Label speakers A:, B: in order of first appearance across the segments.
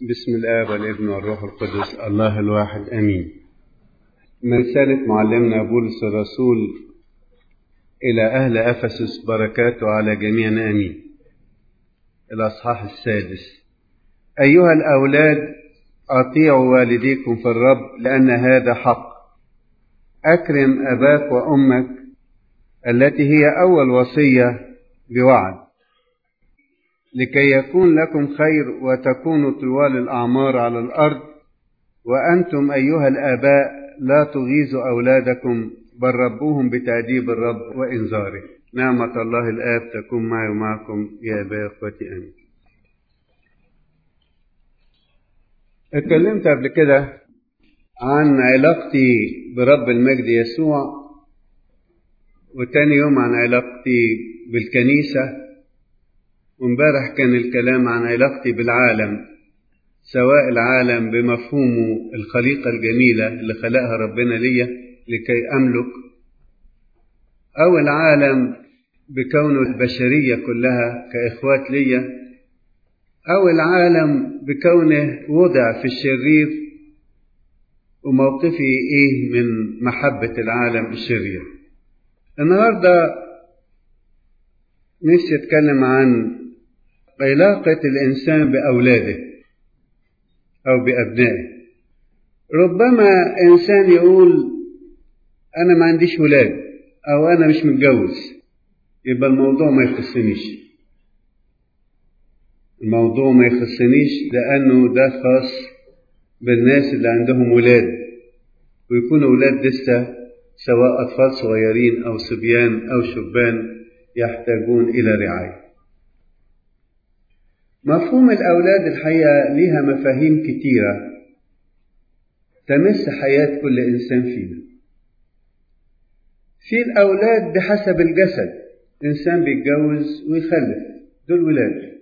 A: بسم الآب والابن والروح القدس الله الواحد آمين من رسالة معلمنا بولس الرسول إلى أهل أفسس بركاته على جميعنا آمين الأصحاح السادس أيها الأولاد أطيعوا والديكم في الرب لأن هذا حق أكرم أباك وأمك التي هي أول وصية بوعد لكي يكون لكم خير وتكونوا طوال الأعمار على الأرض وأنتم أيها الآباء لا تغيظوا أولادكم بل ربوهم بتأديب الرب وإنذاره نعمة الله الآب تكون معي ومعكم يا أباء إخوتي آمين اتكلمت قبل كده عن علاقتي برب المجد يسوع وتاني يوم عن علاقتي بالكنيسة وامبارح كان الكلام عن علاقتي بالعالم سواء العالم بمفهومه الخليقة الجميلة اللي خلقها ربنا ليا لكي أملك أو العالم بكونه البشرية كلها كإخوات ليا أو العالم بكونه وضع في الشرير وموقفي إيه من محبة العالم الشرير النهاردة نفسي أتكلم عن علاقة الإنسان بأولاده أو بأبنائه ربما إنسان يقول أنا ما عنديش ولاد أو أنا مش متجوز يبقى الموضوع ما يخصنيش الموضوع ما يخصنيش لأنه ده خاص بالناس اللي عندهم ولاد ويكونوا ولاد لسه سواء أطفال صغيرين أو صبيان أو شبان يحتاجون إلى رعاية مفهوم الأولاد الحقيقة ليها مفاهيم كتيرة تمس حياة كل إنسان فينا في الأولاد بحسب الجسد إنسان بيتجوز ويخلف دول ولاد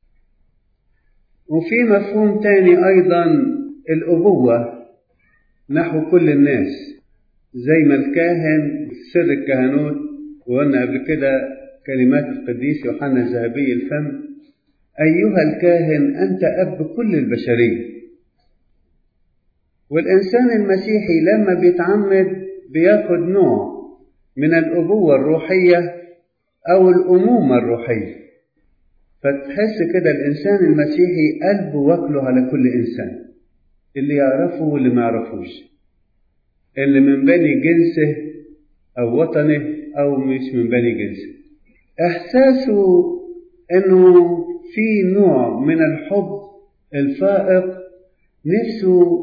A: وفي مفهوم تاني أيضا الأبوة نحو كل الناس زي ما الكاهن سر الكهنوت وقلنا قبل كده كلمات القديس يوحنا الذهبي الفم أيها الكاهن أنت أب كل البشرية والإنسان المسيحي لما بيتعمد بياخد نوع من الأبوة الروحية أو الأمومة الروحية فتحس كده الإنسان المسيحي قلبه واكله على كل إنسان اللي يعرفه واللي ما يعرفوش اللي من بني جنسه أو وطنه أو مش من بني جنسه إحساسه إنه في نوع من الحب الفائق نفسه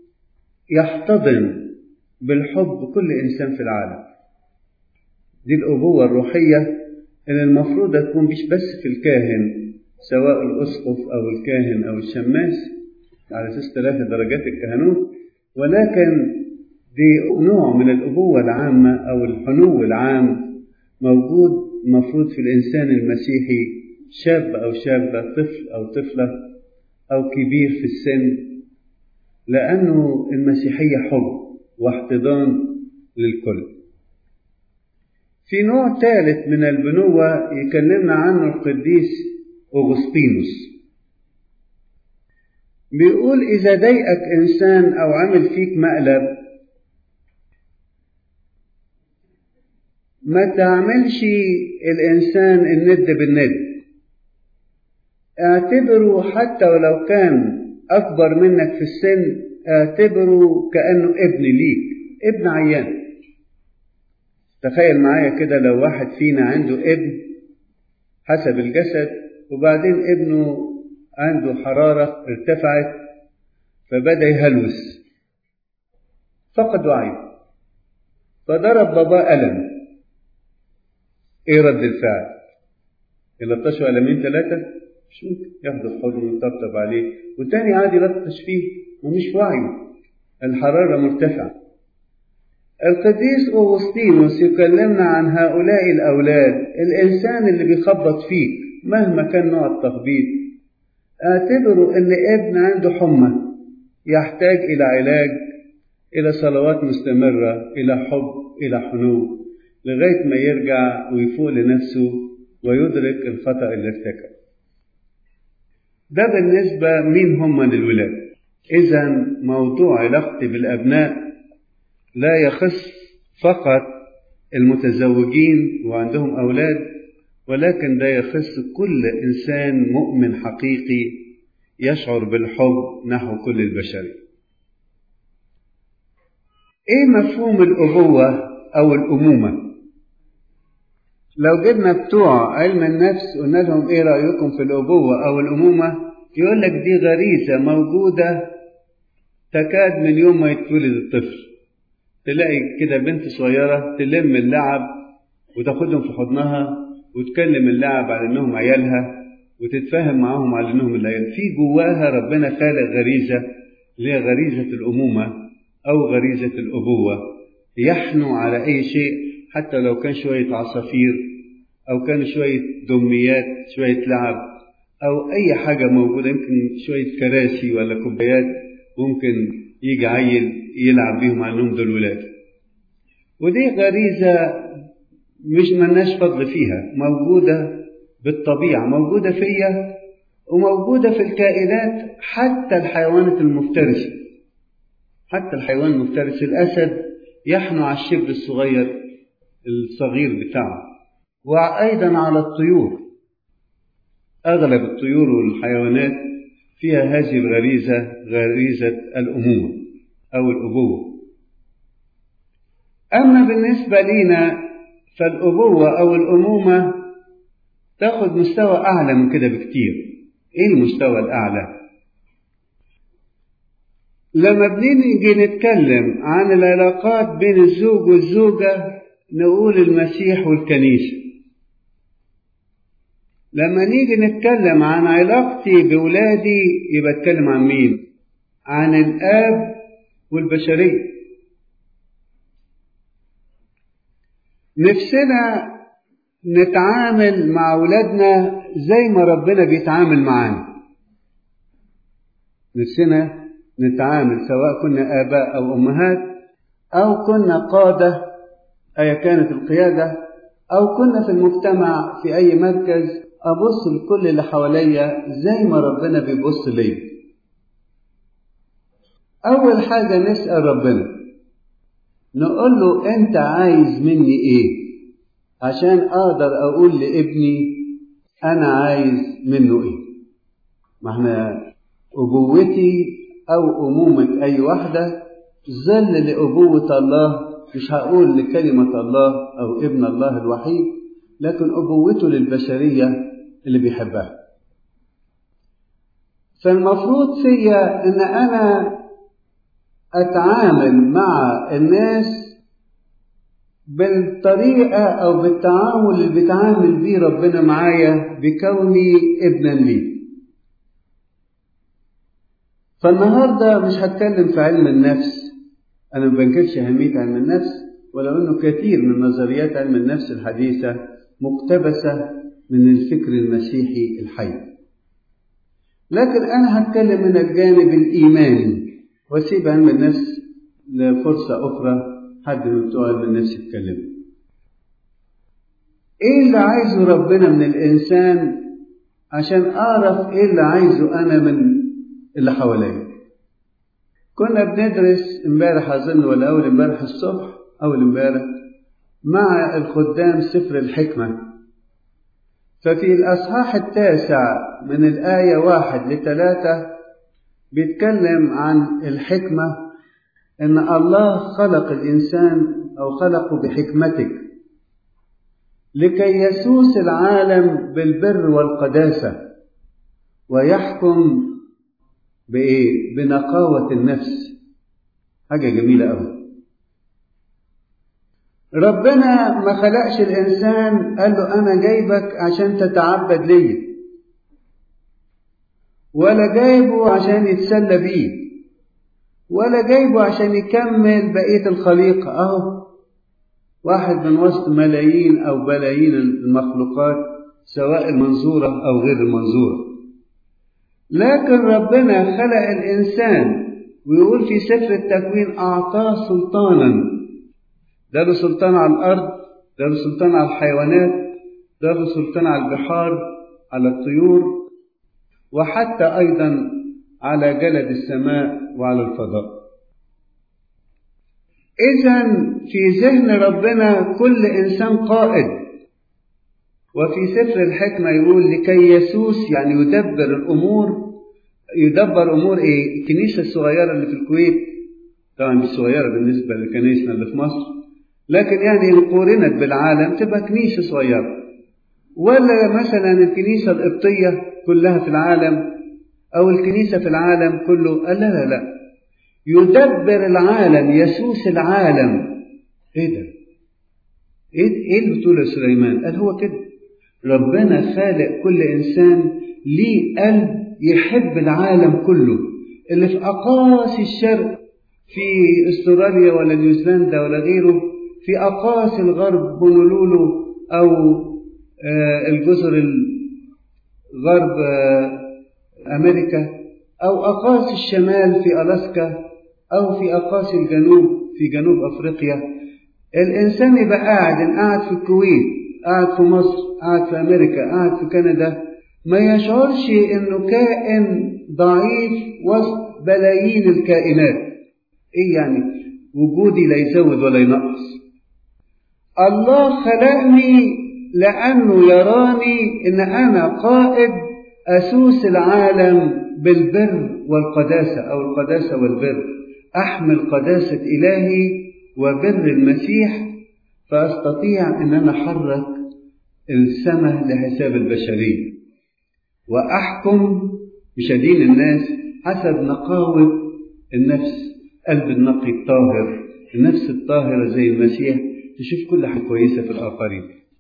A: يحتضن بالحب كل إنسان في العالم دي الأبوة الروحية اللي المفروض تكون مش بس في الكاهن سواء الأسقف أو الكاهن أو الشماس على أساس ثلاثة درجات الكهنوت ولكن دي نوع من الأبوة العامة أو الحنو العام موجود مفروض في الإنسان المسيحي شاب أو شابة طفل أو طفلة أو كبير في السن لأنه المسيحية حب واحتضان للكل في نوع ثالث من البنوة يكلمنا عنه القديس أغسطينوس بيقول إذا ضايقك إنسان أو عمل فيك مقلب ما تعملش الإنسان الند بالند اعتبره حتى ولو كان أكبر منك في السن اعتبره كأنه ابن ليك ابن عيان تخيل معايا كده لو واحد فينا عنده ابن حسب الجسد وبعدين ابنه عنده حرارة ارتفعت فبدأ يهلوس فقد وعيه فضرب باباه ألم ايه رد الفعل يلطشوا قلمين ثلاثة مش ممكن ياخدوا في حضنه ويطبطب عليه والتاني عادي يلطش فيه ومش واعي الحرارة مرتفعة القديس أغسطينوس يكلمنا عن هؤلاء الأولاد الإنسان اللي بيخبط فيك مهما كان نوع التخبيط اعتبره إن ابن عنده حمى يحتاج إلى علاج إلى صلوات مستمرة إلى حب إلى حنو لغاية ما يرجع ويفوق لنفسه ويدرك الخطأ اللي ارتكب ده بالنسبة مين هم الولاد إذا موضوع علاقتي بالأبناء لا يخص فقط المتزوجين وعندهم أولاد ولكن ده يخص كل إنسان مؤمن حقيقي يشعر بالحب نحو كل البشرية إيه مفهوم الأبوة أو الأمومة؟ لو جبنا بتوع علم النفس قلنا لهم إيه رأيكم في الأبوة أو الأمومة؟ يقول لك دي غريزة موجودة تكاد من يوم ما يتولد الطفل تلاقي كده بنت صغيرة تلم اللعب وتاخدهم في حضنها وتكلم اللعب على انهم عيالها وتتفاهم معاهم على انهم العيال في جواها ربنا خالق غريزة اللي هي غريزة الأمومة أو غريزة الأبوة يحنو على أي شيء حتى لو كان شوية عصافير أو كان شوية دميات شوية لعب أو أي حاجة موجودة يمكن شوية كراسي ولا كوبايات ممكن يجي عيل يلعب بيهم على انهم دول ولاد ودي غريزة مش ملناش فضل فيها موجودة بالطبيعة موجودة فيا وموجودة في الكائنات حتى الحيوانات المفترسة حتى الحيوان المفترس الأسد يحنو على الشبل الصغير الصغير بتاعه وأيضا على الطيور أغلب الطيور والحيوانات فيها هذه الغريزة غريزة الأمومة أو الأبوة أما بالنسبة لنا فالأبوة أو الأمومة تاخد مستوى أعلى من كده بكتير إيه المستوى الأعلى؟ لما بنيجي نتكلم عن العلاقات بين الزوج والزوجة نقول المسيح والكنيسة لما نيجي نتكلم عن علاقتي بولادي يبقى اتكلم عن مين عن الاب والبشريه نفسنا نتعامل مع اولادنا زي ما ربنا بيتعامل معانا نفسنا نتعامل سواء كنا اباء او امهات او كنا قاده اي كانت القياده او كنا في المجتمع في اي مركز ابص لكل اللي حواليا زي ما ربنا بيبص ليا اول حاجه نسال ربنا نقول له انت عايز مني ايه عشان اقدر اقول لابني انا عايز منه ايه ما احنا ابوتي او امومه اي واحده ظل لابوه الله مش هقول لكلمه الله او ابن الله الوحيد لكن ابوته للبشريه اللي بيحبها فالمفروض فيا ان انا اتعامل مع الناس بالطريقة أو بالتعامل اللي بيتعامل بيه ربنا معايا بكوني ابنا ليه فالنهاردة مش هتكلم في علم النفس أنا ما بنكرش أهمية علم النفس ولو أنه كثير من نظريات علم النفس الحديثة مقتبسة من الفكر المسيحي الحي لكن أنا هتكلم من الجانب الإيماني وأسيب علم النفس لفرصة أخرى حد من بتوع علم النفس يتكلم إيه اللي عايزه ربنا من الإنسان عشان أعرف إيه اللي عايزه أنا من اللي حواليا كنا بندرس امبارح أظن ولا أول امبارح الصبح أول امبارح مع الخدام سفر الحكمة ففي الأصحاح التاسع من الآية واحد لثلاثة بيتكلم عن الحكمة إن الله خلق الإنسان أو خلقه بحكمتك لكي يسوس العالم بالبر والقداسة ويحكم بإيه؟ بنقاوة النفس حاجة جميلة أوي ربنا ما خلقش الإنسان قال له أنا جايبك عشان تتعبد ليا ولا جايبه عشان يتسلى بيه ولا جايبه عشان يكمل بقية الخليقة أهو واحد من وسط ملايين أو بلايين المخلوقات سواء المنظورة أو غير المنظورة لكن ربنا خلق الإنسان ويقول في سفر التكوين أعطاه سلطانا ده له سلطان على الأرض ده له سلطان على الحيوانات ده له سلطان على البحار على الطيور وحتى أيضا على جلد السماء وعلى الفضاء إذا في ذهن ربنا كل إنسان قائد وفي سفر الحكمة يقول لكي يسوس يعني يدبر الأمور يدبر أمور إيه؟ الكنيسة الصغيرة اللي في الكويت طبعا مش صغيرة بالنسبة لكنيسنا اللي في مصر لكن يعني إن قورنت بالعالم تبقى كنيسة صغيرة ولا مثلا الكنيسة القبطية كلها في العالم أو الكنيسة في العالم كله لا لا لا يدبر العالم يسوس العالم ايه ده ايه ايه اللي بتقوله يا سليمان قال هو كده ربنا خالق كل انسان ليه قلب يحب العالم كله اللي في اقاصي الشرق في استراليا ولا نيوزيلندا ولا غيره في اقاصي الغرب هونولولو او آه الجزر الغرب آه امريكا او اقاصي الشمال في الاسكا أو في أقاصي الجنوب في جنوب أفريقيا الإنسان يبقى قاعد إن قاعد في الكويت قاعد في مصر قاعد في أمريكا قاعد في كندا ما يشعرش إنه كائن ضعيف وسط بلايين الكائنات إيه يعني وجودي لا يزود ولا ينقص الله خلقني لأنه يراني إن أنا قائد أسوس العالم بالبر والقداسة أو القداسة والبر أحمل قداسة إلهي وبر المسيح فأستطيع أن أنا أحرك السماء لحساب البشرية وأحكم مش أدين الناس حسب نقاوة النفس قلب النقي الطاهر النفس الطاهرة زي المسيح تشوف كل حاجة كويسة في الآخرين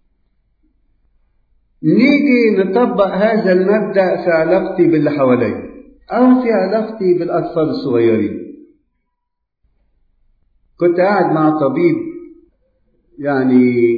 A: نيجي نطبق هذا المبدأ في علاقتي باللي حواليا أو في علاقتي بالأطفال الصغيرين كنت قاعد مع طبيب يعني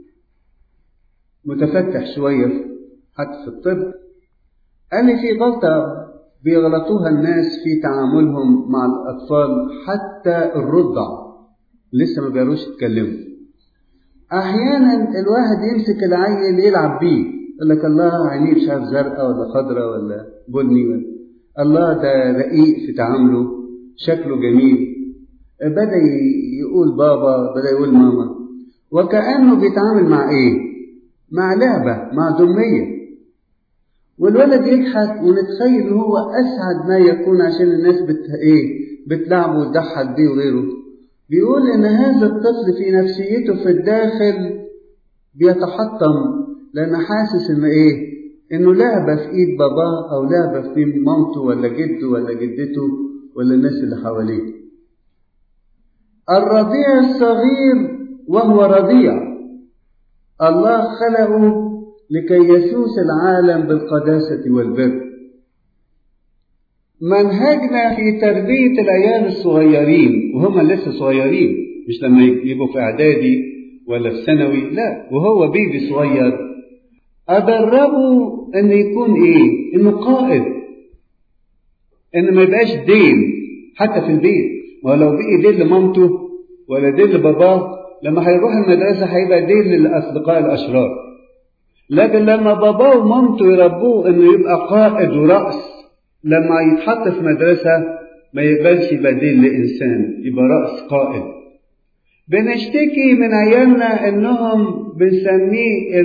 A: متفتح شوية حتى في الطب قال لي في غلطة بيغلطوها الناس في تعاملهم مع الأطفال حتى الرضع لسه ما بيعرفوش يتكلموا أحيانا الواحد يمسك العيل يلعب بيه يقول لك الله عينيه مش عارف زرقاء ولا خضراء ولا بني ولا الله ده رقيق في تعامله شكله جميل بدأ يقول بابا بدأ يقول ماما وكأنه بيتعامل مع إيه؟ مع لعبة مع دمية والولد يضحك ونتخيل إن هو أسعد ما يكون عشان الناس بت إيه؟ بتلعبه وتضحك بيه وغيره بيقول إن هذا الطفل في نفسيته في الداخل بيتحطم لأنه حاسس إن إيه؟ إنه لعبة في إيد باباه أو لعبة في مامته ولا جده ولا جدته ولا الناس اللي حواليه. الرضيع الصغير وهو رضيع الله خلقه لكي يسوس العالم بالقداسة والبر منهجنا في تربية العيال الصغيرين وهم لسه صغيرين مش لما يبقوا في إعدادي ولا في ثانوي لا وهو بيبي صغير أدربه إن يكون إيه؟ إنه قائد إن ما يبقاش دين حتى في البيت ولو بقي دين لمامته ولا دين لباباه لما هيروح المدرسة هيبقى دين للأصدقاء الأشرار لكن لما باباه ومامته يربوه إنه يبقى قائد ورأس لما يتحط في مدرسة ما يقبلش يبقى دين لإنسان يبقى رأس قائد بنشتكي من عيالنا إنهم بنسميه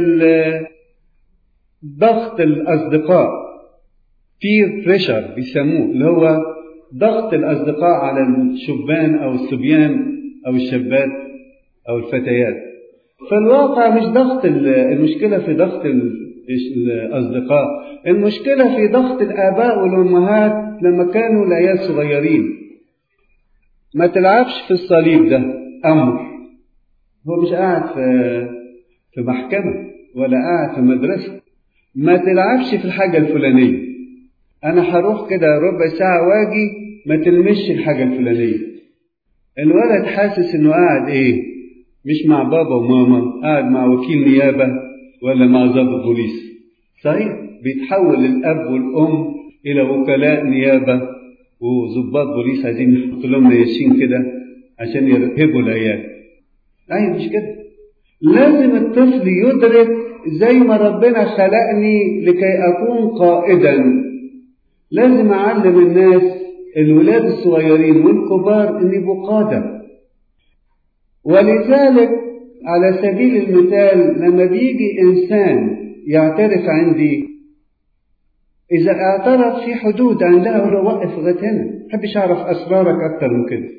A: ضغط الأصدقاء peer pressure بيسموه اللي هو ضغط الأصدقاء على الشبان أو الصبيان أو الشابات أو الفتيات فالواقع مش ضغط المشكلة في ضغط الأصدقاء المشكلة في ضغط الآباء والأمهات لما كانوا العيال صغيرين ما تلعبش في الصليب ده أمر هو مش قاعد في في محكمة ولا قاعد في مدرسة ما تلعبش في الحاجة الفلانية أنا هروح كده ربع ساعة واجي ما تلمش الحاجة الفلانية الولد حاسس إنه قاعد إيه مش مع بابا وماما قاعد مع وكيل نيابة ولا مع ضابط بوليس صحيح بيتحول الأب والأم إلى وكلاء نيابة وظباط بوليس عايزين يحطوا لهم نياشين كده عشان يرهبوا العيال أيوة مش كده لازم الطفل يدرك زي ما ربنا خلقني لكي أكون قائدا لازم أعلم الناس الولاد الصغيرين والكبار إن يبقوا قادة ولذلك على سبيل المثال لما بيجي إنسان يعترف عندي إذا اعترف في حدود عندها أقول له وقف لغاية هنا ما بحبش أعرف أسرارك أكتر من كده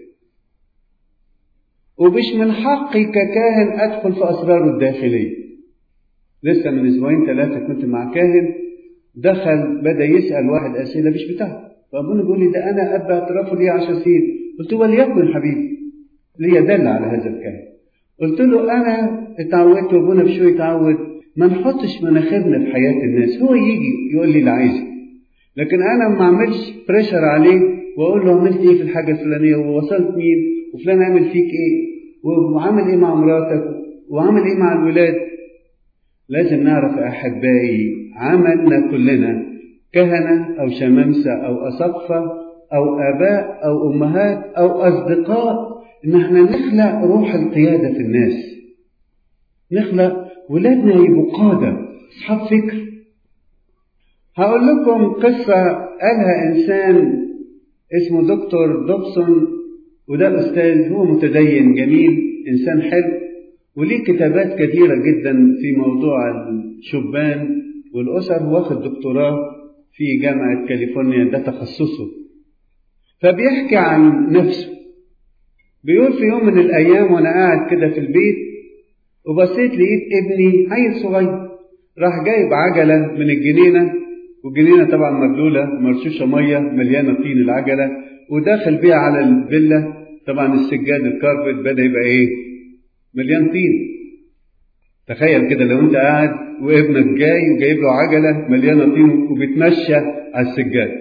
A: ومش من حقي ككاهن أدخل في أسراره الداخلية لسه من أسبوعين ثلاثة كنت مع كاهن دخل بدأ يسأل واحد أسئلة مش بتاعته فأبونا بيقول لي ده أنا أب اعترافه لي عشر سنين قلت له وليكن حبيبي لي دل على هذا الكلام قلت له أنا اتعودت وأبونا بشوي يتعود ما نحطش مناخيرنا في حياة الناس هو يجي يقول لي اللي عايزه لكن أنا ما أعملش بريشر عليه وأقول له عملت إيه في الحاجة الفلانية ووصلت مين وفلان عمل فيك إيه وعمل إيه مع مراتك وعمل إيه مع الولاد لازم نعرف أحبائي عملنا كلنا كهنة أو شمامسة أو أسقفة أو آباء أو أمهات أو أصدقاء إن احنا نخلق روح القيادة في الناس نخلق ولادنا يبقوا قادة أصحاب فكر هقول لكم قصة قالها إنسان اسمه دكتور دوبسون وده أستاذ هو متدين جميل إنسان حلو وليه كتابات كثيرة جدا في موضوع الشبان والأسر واخد دكتوراه في جامعة كاليفورنيا ده تخصصه فبيحكي عن نفسه بيقول في يوم من الأيام وأنا قاعد كده في البيت وبصيت لقيت ابني عيل صغير راح جايب عجلة من الجنينة والجنينة طبعا مبلولة مرشوشة مية مليانة طين العجلة وداخل بيها على الفيلا طبعا السجاد الكاربت بدأ يبقى إيه مليان طين تخيل كده لو انت قاعد وابنك جاي وجايب له عجلة مليانة طين وبيتمشى على السجاد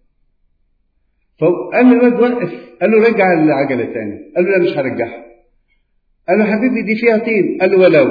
A: فقال له الواد وقف قال له رجع العجلة تاني قال له لا مش هرجعها قال له حبيبي دي فيها طين قال له ولو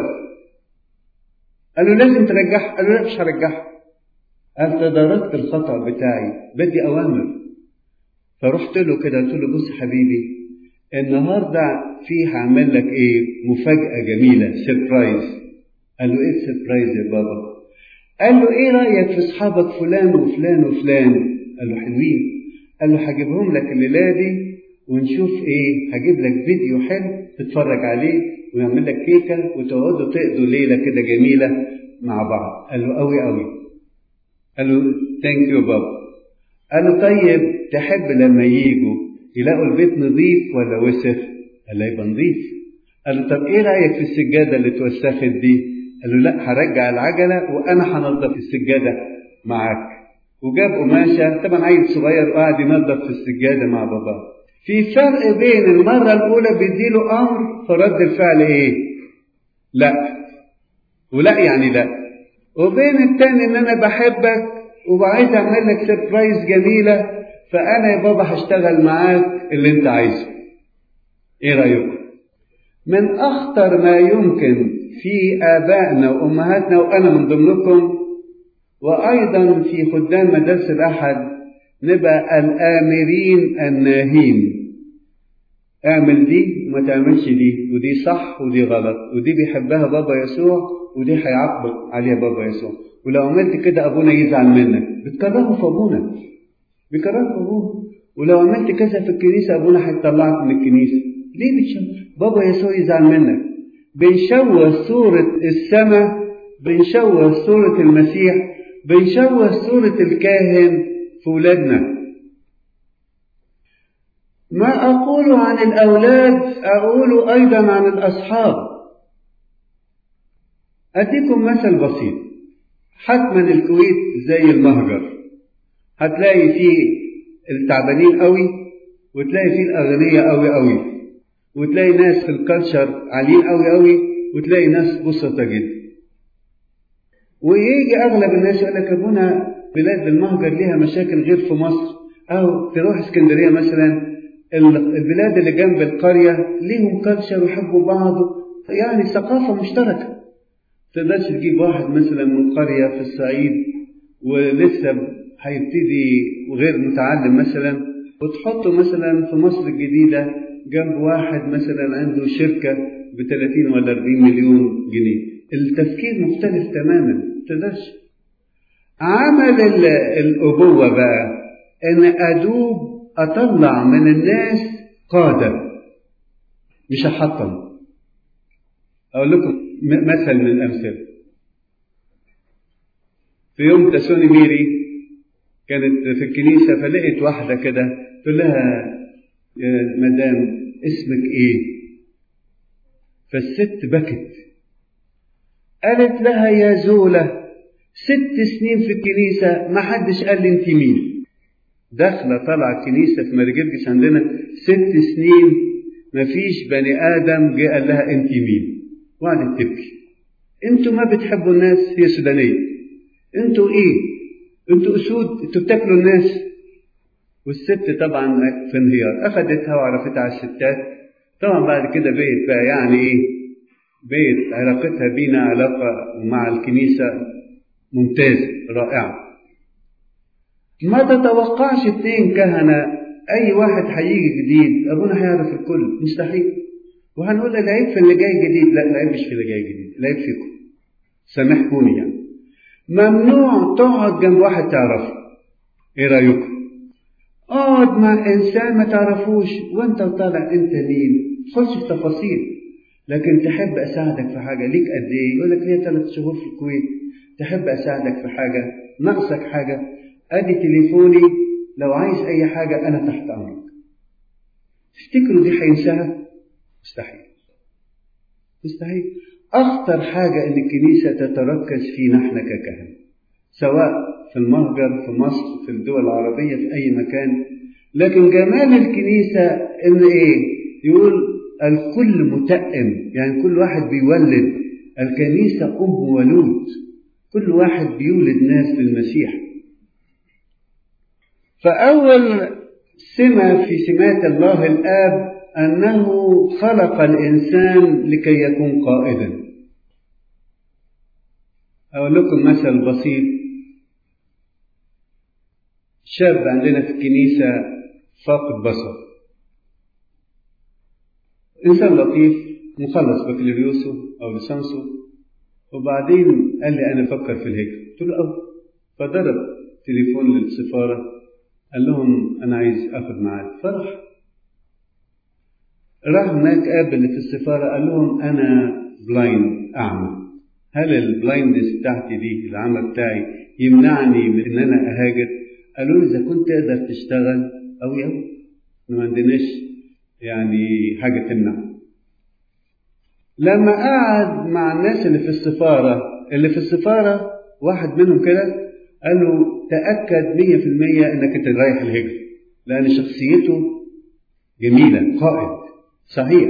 A: قال له لازم ترجعها قال له لا مش هرجعها قال تداركت الخطأ بتاعي بدي أوامر فرحت له كده قلت له بص حبيبي النهارده في هعمل لك ايه مفاجأة جميلة سيربرايز قال له ايه السيربرايز يا بابا قال له ايه رأيك في اصحابك فلان وفلان وفلان قال له حلوين قال له هجيبهم لك الليلة دي ونشوف ايه هجيب لك فيديو حلو تتفرج عليه ونعمل لك كيكة وتقعدوا تقضوا ليلة كده جميلة مع بعض قال له قوي قوي قال له ثانك يو بابا قال له طيب تحب لما يجوا يلاقوا البيت نظيف ولا وسخ؟ قال له يبقى نظيف. قال له طب ايه رايك في السجاده اللي اتوسخت دي؟ قال له لا هرجع العجله وانا هنظف السجاده معاك. وجاب قماشه طبعا عيل صغير وقعد ينظف في السجاده مع باباه. في فرق بين المره الاولى بيديله امر فرد الفعل ايه؟ لا. ولا يعني لا. وبين التاني ان انا بحبك وعايز اعمل لك سربرايز جميله فأنا يا بابا هشتغل معاك اللي أنت عايزه. إيه رأيكم؟ من أخطر ما يمكن في آبائنا وأمهاتنا وأنا من ضمنكم وأيضا في خدام مدارس الأحد نبقى الآمرين الناهين. اعمل دي وما تعملش دي ودي صح ودي غلط ودي بيحبها بابا يسوع ودي هيعاقبك عليها بابا يسوع ولو عملت كده ابونا يزعل منك بتكرهه في ابونا بكرامة أبوه ولو عملت كذا في الكنيسة أبونا هيطلعك من الكنيسة ليه بتشوه بابا يسوع يزعل منك بنشوه صورة السماء بنشوه صورة المسيح بنشوه صورة الكاهن في ولادنا ما أقول عن الأولاد أقول أيضا عن الأصحاب أديكم مثل بسيط حتما الكويت زي المهجر هتلاقي فيه التعبانين قوي وتلاقي فيه الأغنياء قوي قوي وتلاقي ناس في الكالتشر عاليين قوي قوي وتلاقي ناس بسطة جدا ويجي أغلب الناس يقول لك أبونا بلاد المهجر ليها مشاكل غير في مصر أو تروح اسكندرية مثلا البلاد اللي جنب القرية ليهم كالتشر ويحبوا بعض يعني ثقافة مشتركة تقدرش تجيب واحد مثلا من قرية في الصعيد ولسه هيبتدي غير متعلم مثلا وتحطه مثلا في مصر الجديدة جنب واحد مثلا عنده شركة ب 30 ولا 40 مليون جنيه التفكير مختلف تماما تقدرش عمل الأبوة بقى ان ادوب اطلع من الناس قادة مش احطم اقول لكم مثل من الامثله في يوم تسوني ميري كانت في الكنيسه فلقيت واحده كده تقول لها يا مدام اسمك ايه فالست بكت قالت لها يا زولة ست سنين في الكنيسة ما حدش قال لي انت مين داخلة طالعة الكنيسة في مرجرجس عندنا ست سنين ما فيش بني آدم جه قال لها انت مين وقعدت تبكي انتوا ما بتحبوا الناس هي سودانية انتوا ايه انتوا اسود انتوا بتاكلوا الناس والست طبعا في انهيار اخذتها وعرفتها على الستات طبعا بعد كده بقت بقى يعني ايه بقت علاقتها بينا علاقة مع الكنيسة ممتازة رائعة ما تتوقعش اتنين كهنة أي واحد هيجي جديد أبونا هيعرف الكل مستحيل وهنقول العيب في اللي جاي جديد لا العيب مش في اللي جاي جديد العيب فيكم سامحكوني يعني ممنوع تقعد جنب واحد تعرفه ايه رايكم اقعد مع انسان ما تعرفوش وانت طالع انت مين تدخلش في تفاصيل لكن تحب اساعدك في حاجه ليك قد ايه يقول لك ليا ثلاث شهور في الكويت تحب اساعدك في حاجه ناقصك حاجه ادي تليفوني لو عايز اي حاجه انا تحت امرك تفتكروا دي هينساها مستحيل مستحيل اخطر حاجه ان الكنيسه تتركز فينا احنا ككهنه سواء في المهجر في مصر في الدول العربيه في اي مكان لكن جمال الكنيسه ان ايه يقول الكل متأم يعني كل واحد بيولد الكنيسة أم ولود كل واحد بيولد ناس للمسيح فأول سمة في سمات الله الآب أنه خلق الإنسان لكي يكون قائدا أقول لكم مثل بسيط شاب عندنا في الكنيسة فاقد بصر إنسان لطيف مخلص بكالوريوسه أو ليسانسه وبعدين قال لي أنا بفكر في الهجرة قلت له أه فضرب تليفون للسفارة قال لهم أنا عايز آخد معاك فرح راح هناك قابل في السفارة قال لهم أنا بلايند أعمى هل البلايندنس بتاعتي دي العمى بتاعي يمنعني من إن أنا أهاجر؟ قالوا لي إذا كنت تقدر تشتغل أو يوم ما عندناش يعني حاجة تمنع لما قعد مع الناس اللي في السفارة اللي في السفارة واحد منهم كده قال له تأكد مية في المية انك انت رايح الهجرة لأن شخصيته جميلة قائد صحيح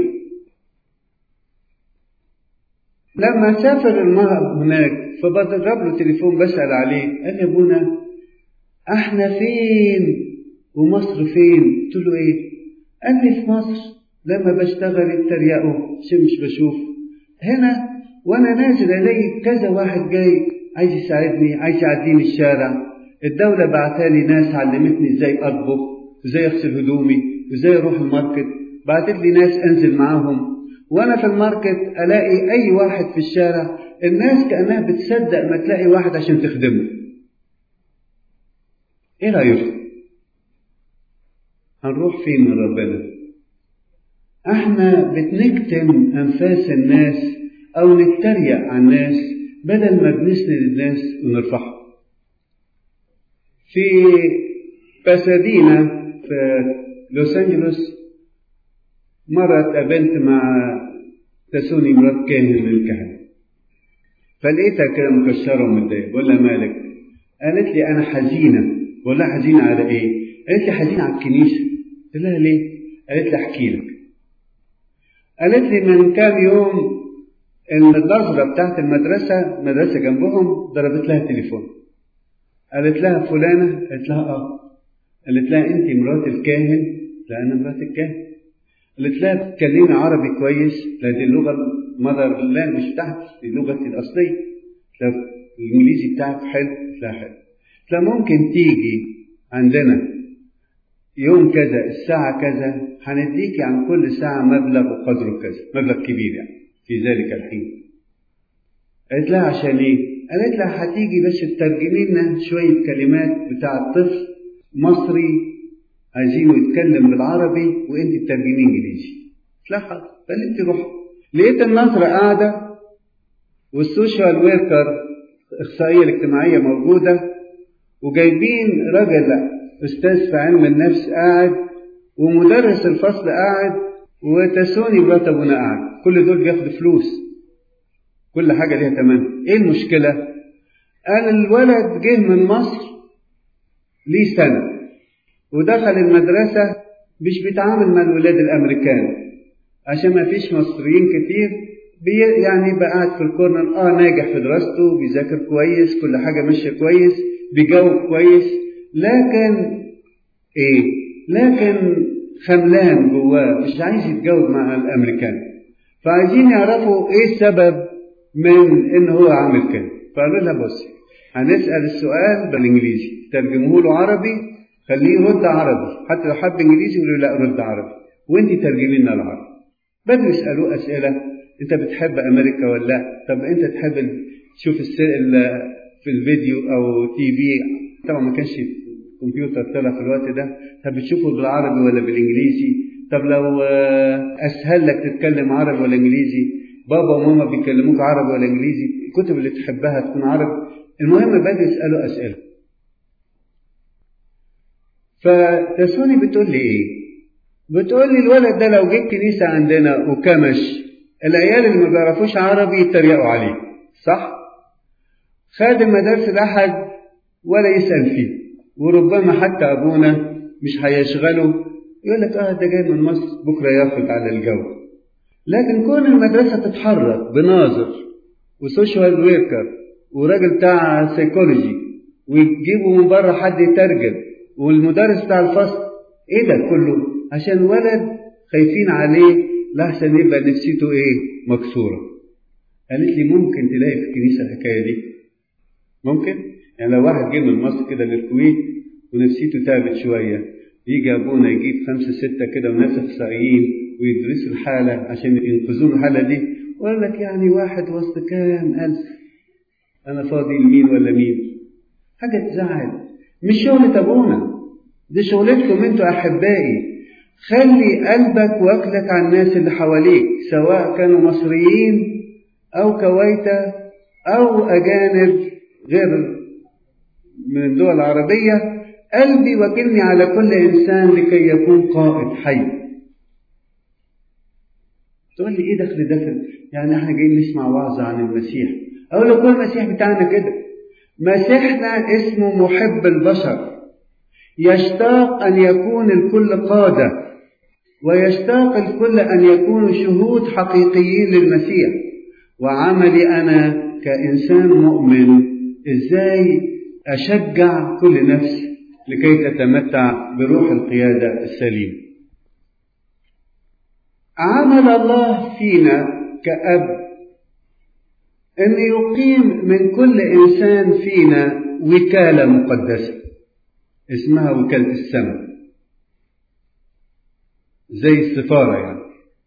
A: لما سافر المرأة هناك فبضرب له تليفون بسأل عليه قال لي ابونا احنا فين ومصر فين قلت له ايه قال لي في مصر لما بشتغل يتريقوا عشان مش بشوف هنا وانا نازل الاقي كذا واحد جاي عايز يساعدني عايز يعديني الشارع الدولة بعتالي ناس علمتني ازاي اطبخ وازاي اغسل هدومي وازاي اروح الماركت بعتت لي ناس انزل معاهم وانا في الماركت الاقي اي واحد في الشارع الناس كانها بتصدق ما تلاقي واحد عشان تخدمه ايه رايكم هنروح فين من ربنا احنا بنكتم انفاس الناس او نتريق على الناس بدل ما بنسند الناس ونرفعهم في باسادينا في لوس انجلوس مرة اتقابلت مع تسوني مرات كاهن من الكهنة فلقيتها كده مكشرة ومتضايقة بقول لها مالك؟ قالت لي أنا حزينة بقول لها حزينة على إيه؟ قالت لي حزينة على الكنيسة قلت لها ليه؟ قالت لي أحكي لك قالت لي من كام يوم النظرة بتاعت المدرسة مدرسة جنبهم ضربت لها تليفون قالت لها فلانة قالت لها اه قالت لها انت مرات الكاهن لا انا مرات الكاهن قالت لها بتتكلمي عربي كويس لا دي اللغة مدر اللانجوج بتاعتي دي لغتي الأصلية قالت لها الإنجليزي بتاعك حلو قالت لها حلو قالت لها ممكن تيجي عندنا يوم كذا الساعة كذا هنديكي عن كل ساعة مبلغ وقدره كذا مبلغ كبير يعني في ذلك الحين قالت لها عشان ايه قالت لها هتيجي بس تترجمي لنا شوية كلمات بتاع الطفل مصري عايزينه يتكلم بالعربي وانت بترجميه انجليزي لا حاجه فانت روح لقيت النظره قاعده والسوشيال ويركر الاخصائيه الاجتماعيه موجوده وجايبين راجل استاذ في علم النفس قاعد ومدرس الفصل قاعد وتسوني مرات ابونا قاعد كل دول بياخدوا فلوس كل حاجه ليها تمن ايه المشكله قال الولد جه من مصر ليه سنه ودخل المدرسه مش بيتعامل مع الولاد الامريكان عشان ما فيش مصريين كتير بي يعني بقى قاعد في الكورنر اه ناجح في دراسته بيذاكر كويس كل حاجه ماشيه كويس بيجاوب كويس لكن ايه لكن خملان جواه مش عايز يتجاوب مع الامريكان فعايزين يعرفوا ايه السبب من ان هو عامل كده فقالوا لها بصي هنسال السؤال بالانجليزي ترجمه له عربي خليه يرد عربي حتى لو حب انجليزي يقول له لا رد عربي وانت ترجمي لنا العربي بدأوا يسالوه اسئله انت بتحب امريكا ولا لا طب انت تحب تشوف في الفيديو او تي في طبعا ما كانش كمبيوتر طلع في الوقت ده طب بتشوفه بالعربي ولا بالانجليزي طب لو اسهل لك تتكلم عربي ولا انجليزي بابا وماما بيكلموك عربي ولا انجليزي الكتب اللي تحبها تكون عربي المهم بدأوا يسألوا أسئلة فتسوني بتقول لي ايه بتقول لي الولد ده لو جه الكنيسة عندنا وكمش العيال اللي ما بيعرفوش عربي يتريقوا عليه صح خادم مدارس الأحد ولا يسأل فيه وربما حتى أبونا مش هيشغله يقول لك اه ده جاي من مصر بكرة ياخد على الجو لكن كون المدرسة تتحرك بناظر وسوشيال ويركر وراجل بتاع سيكولوجي ويجيبوا من بره حد يترجم والمدرس بتاع الفصل ايه ده كله عشان ولد خايفين عليه لحسن يبقى نفسيته ايه مكسوره قالت لي ممكن تلاقي في الكنيسه الحكايه دي ممكن يعني لو واحد جه من مصر كده للكويت ونفسيته تعبت شويه يجي ابونا يجيب خمسه سته كده وناس اخصائيين ويدرسوا الحاله عشان ينقذون الحاله دي ويقول لك يعني واحد وسط كام الف انا فاضي لمين ولا مين حاجه تزعل مش شغلة ابونا دي شغلتكم انتوا احبائي خلي قلبك واكلك على الناس اللي حواليك سواء كانوا مصريين او كويتة او اجانب غير من الدول العربية قلبي وكلني على كل انسان لكي يكون قائد حي تقول لي ايه دخل دخل يعني احنا جايين نسمع وعظة عن المسيح اقول لك هو المسيح بتاعنا كده مسيحنا اسمه محب البشر يشتاق ان يكون الكل قاده ويشتاق الكل ان يكونوا شهود حقيقيين للمسيح وعملي انا كانسان مؤمن ازاي اشجع كل نفس لكي تتمتع بروح القياده السليم عمل الله فينا كأب أن يقيم من كل إنسان فينا وكالة مقدسة اسمها وكالة السماء زي السفارة يعني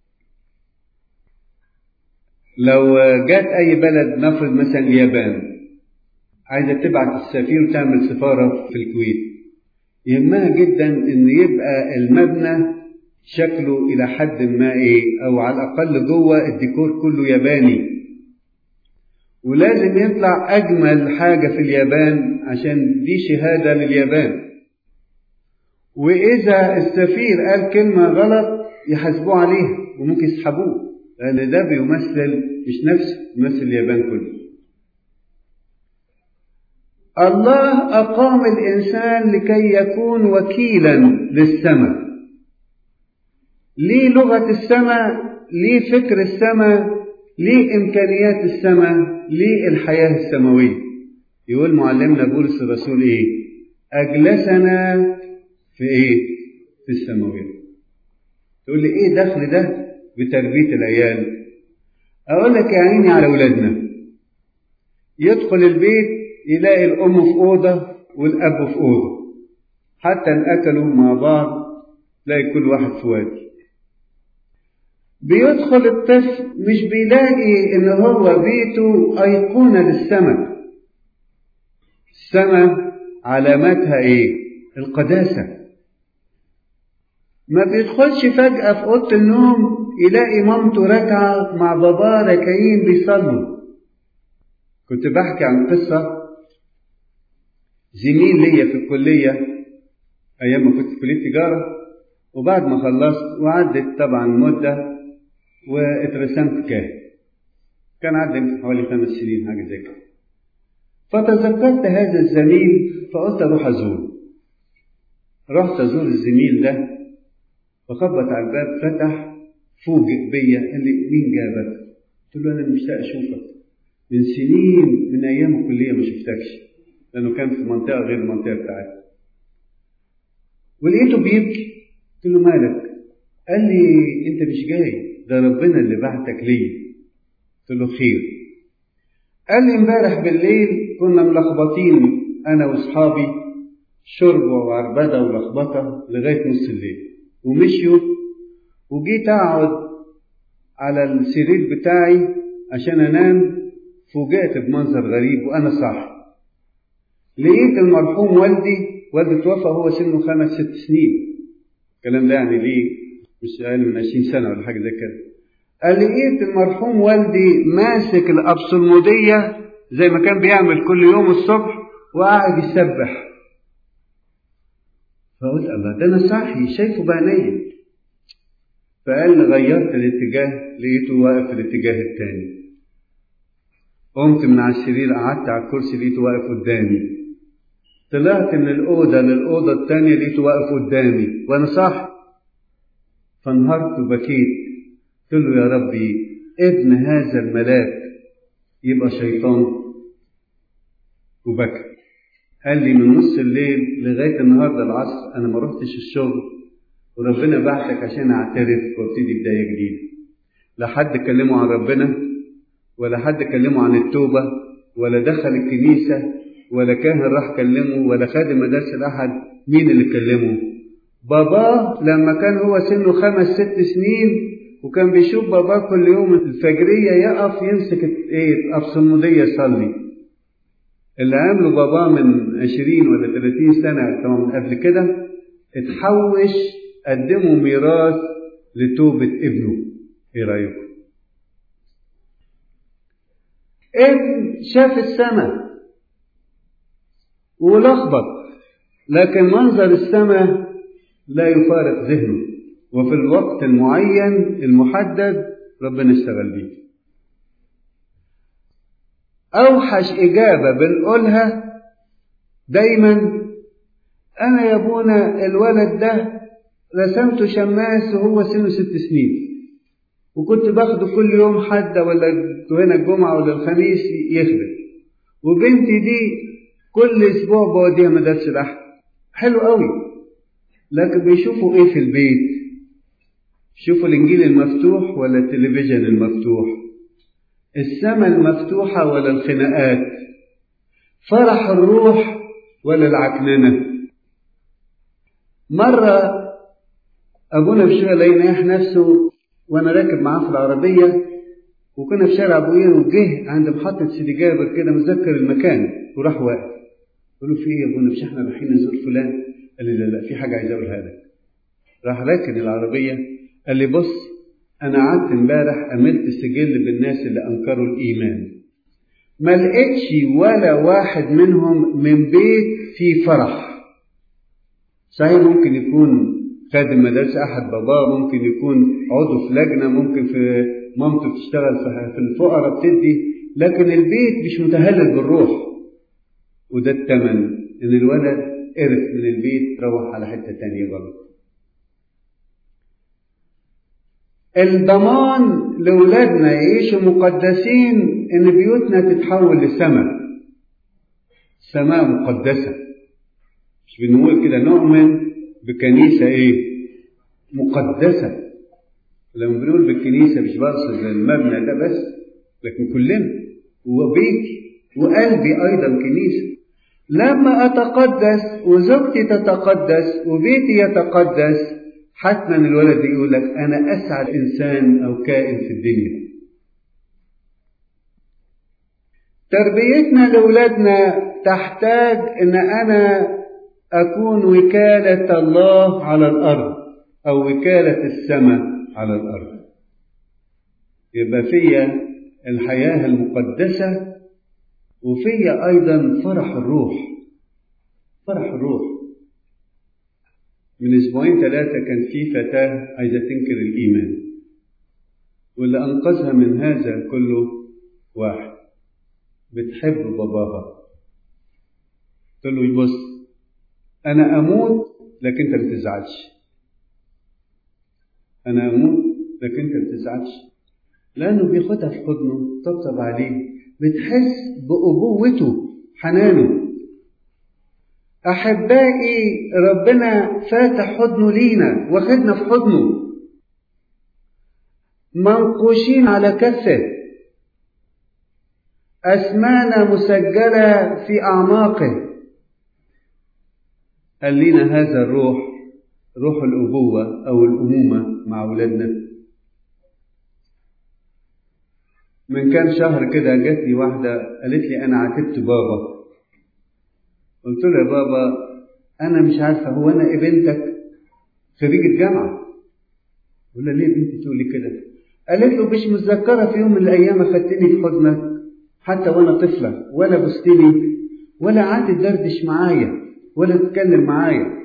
A: لو جات أي بلد نفرض مثلا اليابان عايزة تبعت السفير وتعمل سفارة في الكويت يهمها جدا إن يبقى المبنى شكله إلى حد ما إيه أو على الأقل جوه الديكور كله ياباني ولازم يطلع أجمل حاجة في اليابان عشان دي شهادة لليابان وإذا السفير قال كلمة غلط يحاسبوه عليها وممكن يسحبوه لأن ده بيمثل مش نفسه بيمثل اليابان كله الله أقام الإنسان لكي يكون وكيلا للسماء ليه لغة السماء ليه فكر السماء ليه إمكانيات السماء ليه الحياة السماوية يقول معلمنا بولس الرسول إيه أجلسنا في إيه في السماوية تقول لي إيه دخل ده بتربية العيال أقول لك يا عيني على أولادنا يدخل البيت يلاقي الأم في أوضة والأب في أوضة حتى إن أكلوا مع بعض تلاقي كل واحد في وادي بيدخل الطفل مش بيلاقي ان هو بيته ايقونه للسماء السماء علاماتها ايه القداسة ما بيدخلش فجأة في أوضة النوم يلاقي مامته راكعة مع باباه راكعين بيصلوا كنت بحكي عن قصة زميل ليا في الكلية أيام ما كنت في كلية تجارة وبعد ما خلصت وعدت طبعا مدة واترسمت كاهن كان عدى حوالي خمس سنين حاجة زي كده فتذكرت هذا الزميل فقلت أروح أزوره رحت أزور الزميل ده فخبط على الباب فتح فوجئ بيا قال لي مين جابك؟ قلت له أنا مشتاق أشوفك من سنين من أيام الكلية ما شفتكش لأنه كان في منطقة غير المنطقة بتاعتي ولقيته بيبكي قلت له مالك؟ قال لي أنت مش جاي ده ربنا اللي بعتك ليا قلت له خير قال لي امبارح بالليل كنا ملخبطين انا واصحابي شرب وعربده ولخبطه لغايه نص الليل ومشيوا وجيت اقعد على السرير بتاعي عشان انام فوجئت بمنظر غريب وانا صاحي لقيت المرحوم والدي والدي توفى وهو سنه خمس ست سنين الكلام ده يعني ليه مش اقل من 20 سنه ولا حاجه زي كده قال لقيت المرحوم والدي ماسك الأبصلمودية زي ما كان بيعمل كل يوم الصبح وقاعد يسبح فقلت الله ده أنا صاحي شايفه بعينيا فقال لي غيرت الاتجاه لقيته واقف في الاتجاه التاني قمت من على السرير قعدت على الكرسي لقيته واقف قدامي طلعت من الأوضة للأوضة التانية لقيته واقف قدامي وأنا صاحي فانهارت وبكيت قلت له يا ربي ابن هذا الملاك يبقى شيطان وبكى قال لي من نص الليل لغاية النهاردة العصر أنا ما رحتش الشغل وربنا بعتك عشان أعترف وابتدي بداية جديدة لا حد كلمه عن ربنا ولا حد كلمه عن التوبة ولا دخل الكنيسة ولا كاهن راح كلمه ولا خادم مدارس الأحد مين اللي كلمه باباه لما كان هو سنه خمس ست سنين وكان بيشوف باباه كل يوم الفجرية يقف يمسك ايه أبصمودية يصلي اللي عمله باباه من عشرين ولا ثلاثين سنة طبعا قبل كده اتحوش قدموا ميراث لتوبة ابنه ايه رأيكم ابن شاف السماء ولخبط لكن منظر السماء لا يفارق ذهنه وفي الوقت المعين المحدد ربنا اشتغل بيه أوحش إجابة بنقولها دايما أنا يا ابونا الولد ده رسمته شماس وهو سنه ست سنين وكنت باخده كل يوم حد ولا هنا الجمعة ولا الخميس يخدم وبنتي دي كل أسبوع بوديها مدارس الأحد حلو قوي لكن بيشوفوا إيه في البيت شوفوا الإنجيل المفتوح ولا التلفزيون المفتوح السماء المفتوحة ولا الخناقات فرح الروح ولا العكننة مرة أبونا في الشغل لقينا نفسه وأنا راكب معاه في العربية وكنا في شارع أبويا وجه عند محطة سيدي جابر كده متذكر المكان وراح واقف قال له في إيه يا أبونا مش إحنا رايحين نزور فلان؟ قال لي لا لا في حاجة عايز أقولها لك راح راكن العربية قال لي بص أنا قعدت امبارح عملت سجل بالناس اللي أنكروا الإيمان ما لقيتش ولا واحد منهم من بيت فيه فرح صحيح ممكن يكون خادم مدارس أحد باباه ممكن يكون عضو في لجنة ممكن في مامته بتشتغل في الفقراء بتدي لكن البيت مش متهلل بالروح وده الثمن إن الولد قرف من البيت روح على حتة تانية غلط الضمان لأولادنا يعيشوا مقدسين إن بيوتنا تتحول لسماء سماء مقدسة مش بنقول كده نؤمن بكنيسة إيه مقدسة لما بنقول بالكنيسة مش بقصد المبنى ده بس لكن كلنا وبيتي وقلبي أيضا كنيسة لما أتقدس وزوجتي تتقدس وبيتي يتقدس حتما الولد يقول لك أنا أسعد إنسان أو كائن في الدنيا تربيتنا لأولادنا تحتاج إن أنا أكون وكالة الله على الأرض أو وكالة السماء على الأرض يبقى فيا الحياة المقدسة وفيا أيضا فرح الروح فرح الروح من أسبوعين ثلاثة كان في فتاة عايزة تنكر الإيمان واللي أنقذها من هذا كله واحد بتحب باباها قلت له بص أنا أموت لكن أنت ما تزعلش أنا أموت لكن أنت ما تزعلش لأنه بياخدها في حضنه طبطب عليه بتحس بأبوته حنانه أحبائي ربنا فاتح حضنه لينا واخدنا في حضنه منقوشين على كفه أسمانا مسجلة في أعماقه قال لنا هذا الروح روح الأبوة أو الأمومة مع أولادنا من كام شهر كده جات لي واحدة قالت لي أنا عاتبت بابا قلت له يا بابا أنا مش عارفة هو أنا بنتك خريجة جامعة قلت لها ليه بنتي تقولي كده قالت له مش متذكرة في يوم من الأيام أخدتني في حضنك حتى وأنا طفلة ولا بستني ولا قعدت تدردش معايا ولا تتكلم معايا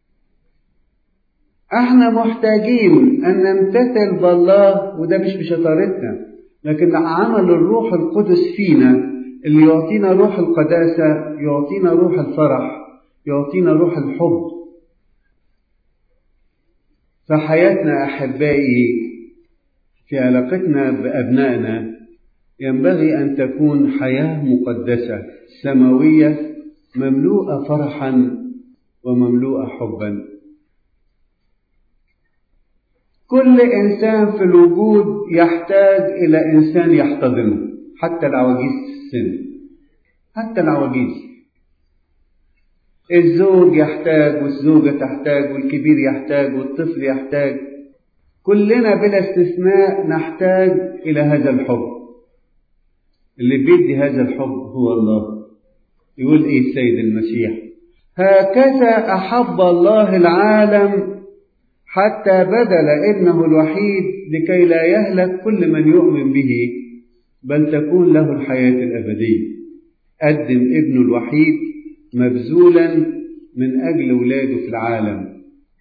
A: احنا محتاجين ان نمتثل بالله وده مش بشطارتنا لكن عمل الروح القدس فينا اللي يعطينا روح القداسة يعطينا روح الفرح يعطينا روح الحب فحياتنا أحبائي في علاقتنا بأبنائنا ينبغي أن تكون حياة مقدسة سماوية مملوءة فرحا ومملوءة حبا كل إنسان في الوجود يحتاج إلى إنسان يحتضنه حتى العواجيز السن حتى العواجيز الزوج يحتاج والزوجة تحتاج والكبير يحتاج والطفل يحتاج كلنا بلا استثناء نحتاج إلى هذا الحب اللي بيدي هذا الحب هو الله يقول إيه السيد المسيح هكذا أحب الله العالم حتى بذل ابنه الوحيد لكي لا يهلك كل من يؤمن به بل تكون له الحياة الأبدية قدم ابنه الوحيد مبذولا من أجل ولاده في العالم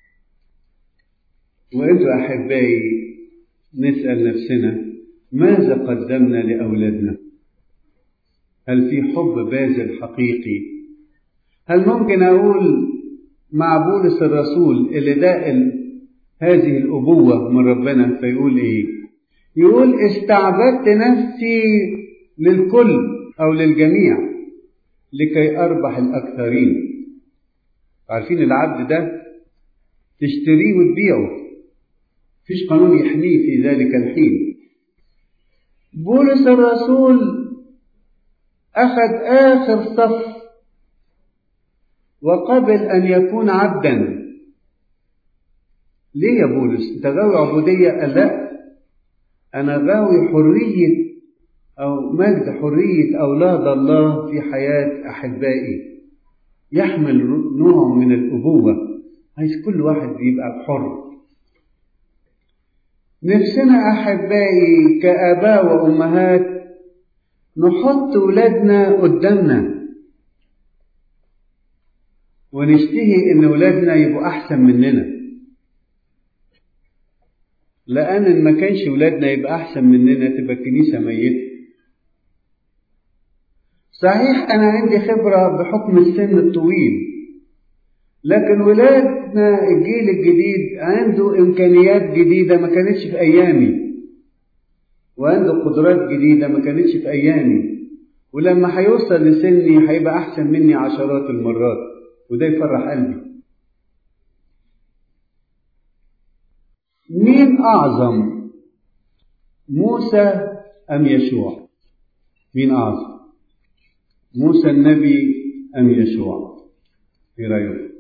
A: وأنتوا أحبائي نسأل نفسنا ماذا قدمنا لأولادنا هل في حب باذل حقيقي هل ممكن أقول مع بولس الرسول اللي داء هذه الأبوة من ربنا فيقول إيه يقول استعبدت نفسي للكل أو للجميع لكي أربح الأكثرين عارفين العبد ده تشتريه وتبيعه فيش قانون يحميه في ذلك الحين بولس الرسول أخذ آخر صف وقبل أن يكون عبدا ليه يا بولس أنت غاوي عبودية قال لا أنا غاوي حرية أو مجد حرية أولاد الله في حياة أحبائي يحمل نوع من الأبوة عايز كل واحد يبقى حر نفسنا أحبائي كآباء وأمهات نحط ولادنا قدامنا ونشتهي إن ولادنا يبقوا أحسن مننا لأن إن ما كانش ولادنا يبقى أحسن مننا تبقى الكنيسة ميتة صحيح أنا عندي خبرة بحكم السن الطويل لكن ولادنا الجيل الجديد عنده إمكانيات جديدة ما كانتش في أيامي وعنده قدرات جديدة ما كانتش في أيامي ولما هيوصل لسني هيبقى أحسن مني عشرات المرات وده يفرح قلبي مين أعظم موسى أم يشوع مين أعظم موسى النبي أم يشوع إيه رأيك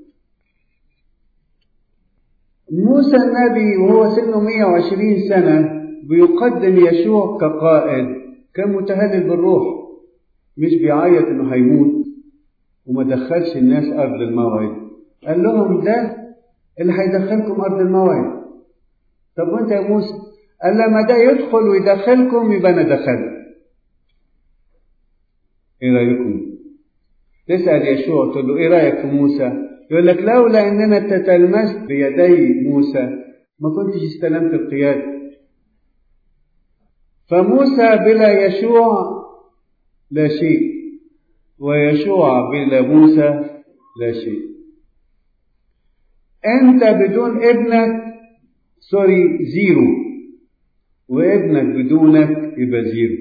A: موسى النبي وهو سنه 120 سنة بيقدم يشوع كقائد كان متهلل بالروح مش بيعيط انه هيموت وما دخلش الناس قبل الموعد قال لهم ده اللي هيدخلكم أرض الموعد طب وأنت يا موسى قال لما ده يدخل ويدخلكم يبقى أنا دخلت إيه رأيكم؟ تسأل يشوع تقول له إيه رأيك في موسى؟ يقول لك لولا إننا تتلمست بيدي موسى ما كنتش استلمت القيادة فموسى بلا يشوع لا شيء ويشوع بلا موسى لا شيء انت بدون ابنك سوري زيرو وابنك بدونك يبقى زيرو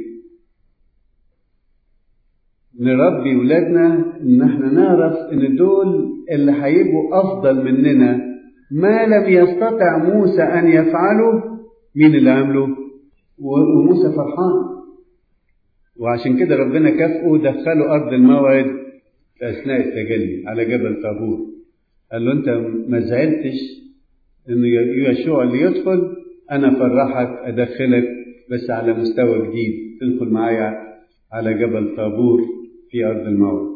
A: نربي ولادنا ان احنا نعرف ان دول اللي هيبقوا افضل مننا ما لم يستطع موسى ان يفعله مين اللي عمله وموسى فرحان وعشان كده ربنا كافئه دخله ارض الموعد في اثناء التجلي على جبل طابور قال له انت ما زعلتش انه يشوع اللي يدخل انا فرحك ادخلك بس على مستوى جديد تدخل معايا على جبل طابور في ارض الموعد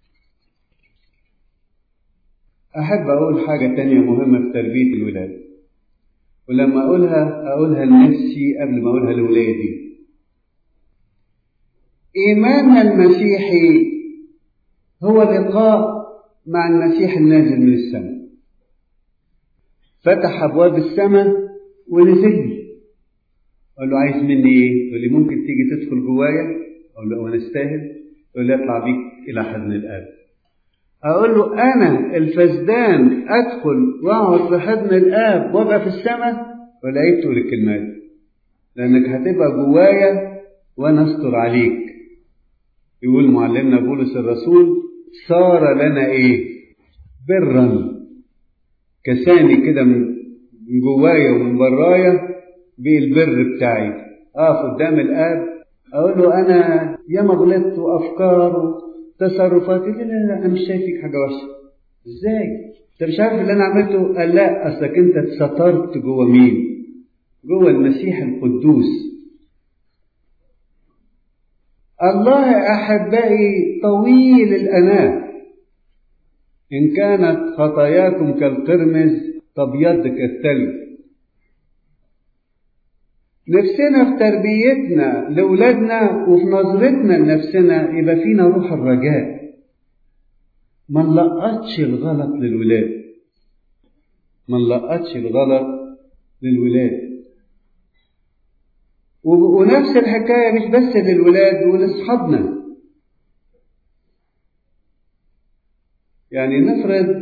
A: احب اقول حاجه تانية مهمه في تربيه الولاد ولما اقولها اقولها لنفسي قبل ما اقولها لاولادي ايماننا المسيحي هو لقاء مع المسيح النازل من السماء فتح ابواب السماء ونزل لي اقول له عايز مني ايه يقول لي ممكن تيجي تدخل جوايا اقول له وانا استاهل يقول لي اطلع بيك الى حضن الاب اقول له انا الفسدان ادخل واقعد في حضن الاب وابقى في السماء ولا ايه تقول الكلمات لانك هتبقى جوايا وانا استر عليك يقول معلمنا بولس الرسول صار لنا ايه برا كساني كده من جوايا ومن برايا بالبر بتاعي اقف قدام الاب اقول له انا ياما غلطت وافكار وتصرفات لا لا لا انا مش شايف فيك حاجه وحشه ازاي انت مش عارف اللي انا عملته قال لا اصلك انت اتسترت جوه مين جوه المسيح القدوس الله احبائي طويل الاناه ان كانت خطاياكم كالقرمز تبيض كالثلج نفسنا في تربيتنا لأولادنا وفي نظرتنا لنفسنا يبقى فينا روح الرجاء ما نلقطش الغلط للولاد ما نلقطش الغلط للولاد ونفس الحكاية مش بس للولاد ولأصحابنا يعني نفرض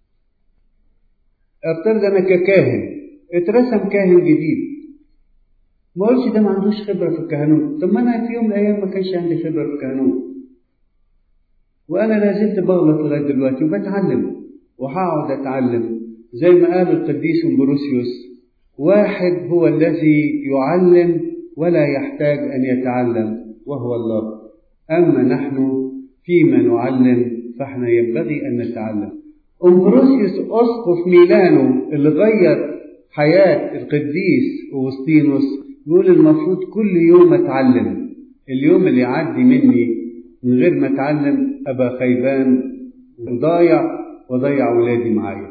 A: افترض أنا ككاهن اترسم كاهن جديد ما قلتش ده ما عندوش خبرة في الكهنوت طب ما أنا في يوم من الأيام ما كانش عندي خبرة في الكهنوت وأنا لا زلت بغلط لغاية دلوقتي وبتعلم وهقعد أتعلم زي ما قال القديس امبروسيوس واحد هو الذي يعلم ولا يحتاج أن يتعلم وهو الله أما نحن فيما نعلم فاحنا ينبغي أن نتعلم امبروسيوس أسقف ميلانو اللي غير حياة القديس أوسطينوس يقول المفروض كل يوم أتعلم اليوم اللي يعدي مني من غير ما أتعلم أبقى خيبان وضايع وضيع ولادي معايا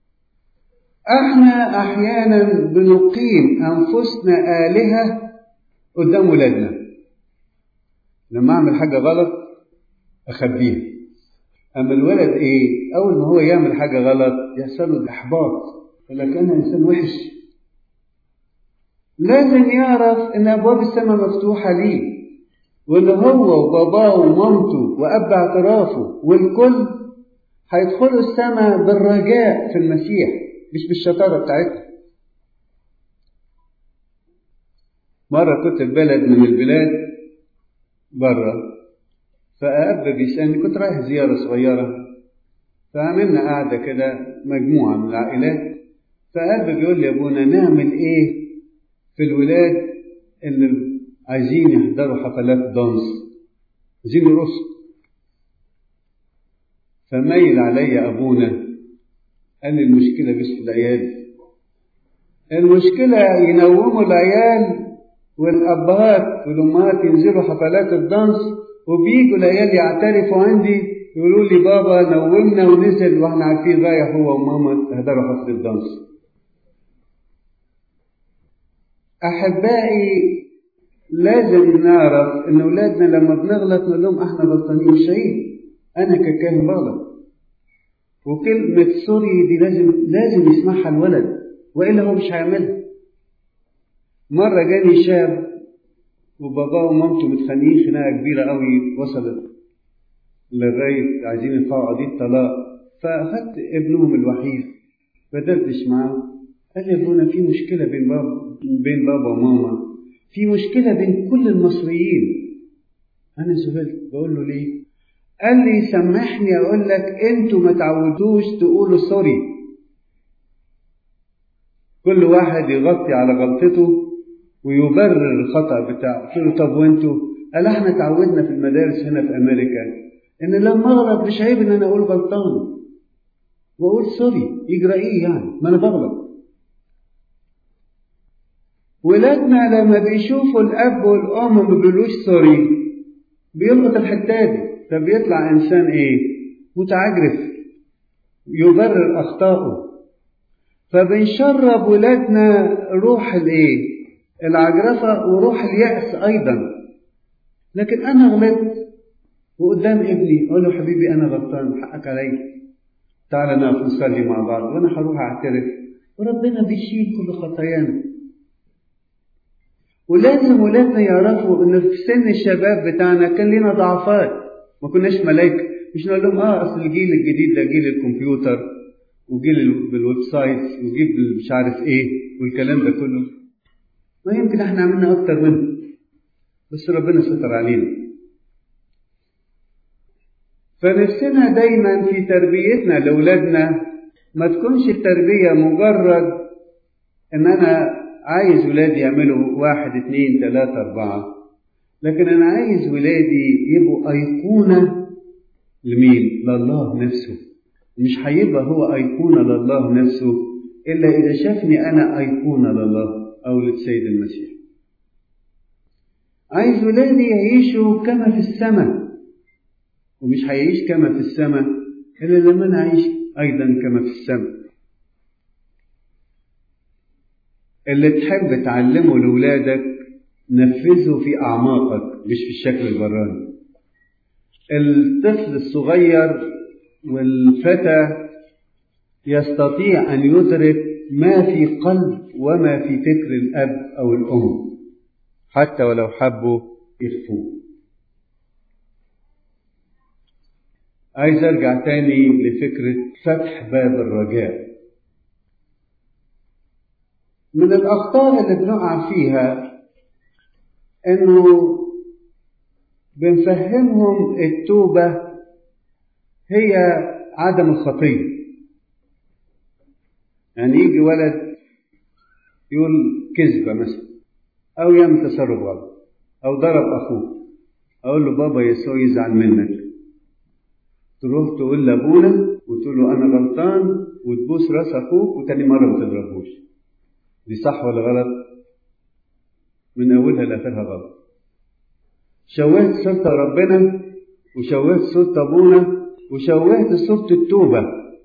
A: احنا احيانا بنقيم انفسنا الهه قدام ولادنا لما اعمل حاجه غلط اخبيها اما الولد ايه اول ما هو يعمل حاجه غلط يحصل له احباط يقول لك انا انسان وحش لازم يعرف ان ابواب السماء مفتوحه ليه وان هو وباباه ومامته واب اعترافه والكل هيدخلوا السماء بالرجاء في المسيح مش بالشطاره بتاعتنا مرة كنت في بلد من البلاد بره فأب بيسألني كنت رايح زيارة صغيرة فعملنا قعدة كده مجموعة من العائلات فأب بيقول لي يا أبونا نعمل إيه في الولاد اللي عايزين يحضروا حفلات دانس عايزين يرقصوا فميل علي أبونا قال لي المشكلة مش في العيال المشكلة ينوموا العيال والأبهات والأمهات ينزلوا حفلات الدانس وبيجوا العيال يعترفوا عندي يقولوا لي بابا نومنا ونزل واحنا عارفين رايح هو وماما هدروا حفل الدنس احبائي لازم نعرف ان اولادنا لما بنغلط نقول لهم احنا غلطانين مش عيب انا ككاهن بغلط وكلمة سوري دي لازم لازم يسمعها الولد والا هو مش هيعملها مرة جاني شاب وباباه ومامته متخانقين خناقة كبيرة قوي وصلت لغاية عايزين يرفعوا قضية طلاق فأخدت ابنهم الوحيد بدردش معاه قال لي يا ابونا في مشكلة بين بابا بين بابا وماما في مشكلة بين كل المصريين أنا سئلت بقول له ليه؟ قال لي سامحني أقول لك أنتوا ما تعودوش تقولوا سوري كل واحد يغطي على غلطته ويبرر الخطأ بتاعه قلت له طب وانتوا؟ قال احنا تعودنا في المدارس هنا في أمريكا إن لما أغلط مش عيب إن أنا أقول غلطان وأقول سوري يجرى إيه يعني؟ ما أنا بغلط ولادنا لما بيشوفوا الاب والام ما بيقولوش سوري بيلقط الحته دي فبيطلع انسان ايه متعجرف يبرر اخطائه فبنشرب ولادنا روح الايه العجرفه وروح الياس ايضا لكن انا غلطت وقدام ابني اقول له حبيبي انا غلطان حقك عليا تعالى نقف نصلي مع بعض وانا هروح اعترف وربنا بيشيل كل خطايانا ولازم ولادنا يعرفوا ان في سن الشباب بتاعنا كان لنا ضعفات ما كناش ملايكه مش نقول لهم اه اصل الجيل الجديد ده جيل الكمبيوتر وجيل الويب سايت وجيل مش عارف ايه والكلام ده كله ما يمكن احنا عملنا اكتر منه بس ربنا ستر علينا فنفسنا دايما في تربيتنا لاولادنا ما تكونش التربيه مجرد ان انا عايز ولادي يعملوا واحد اتنين تلاتة أربعة لكن أنا عايز ولادي يبقوا أيقونة لمين؟ لله نفسه مش هيبقى هو أيقونة لله نفسه إلا إذا شافني أنا أيقونة لله أو للسيد المسيح عايز ولادي يعيشوا كما في السماء ومش هيعيش كما في السماء إلا لما أنا أعيش أيضا كما في السماء اللي تحب تعلمه لولادك نفذه في أعماقك مش في الشكل البراني الطفل الصغير والفتى يستطيع أن يدرك ما في قلب وما في فكر الأب أو الأم حتى ولو حبوا يخفوه عايز أرجع تاني لفكرة فتح باب الرجاء من الأخطاء اللي بنقع فيها إنه بنفهمهم التوبة هي عدم الخطية يعني يجي ولد يقول كذبة مثلا أو يعمل تصرف غلط أو ضرب أخوه أقول له بابا يسوع يزعل منك تروح تقول لأبونا وتقول له أنا غلطان وتبوس راس أخوك وتاني مرة ما تضربوش دي صح ولا غلط؟ من أولها لآخرها غلط. شوهت صورة ربنا وشوهت صورة أبونا وشوهت صورة التوبة.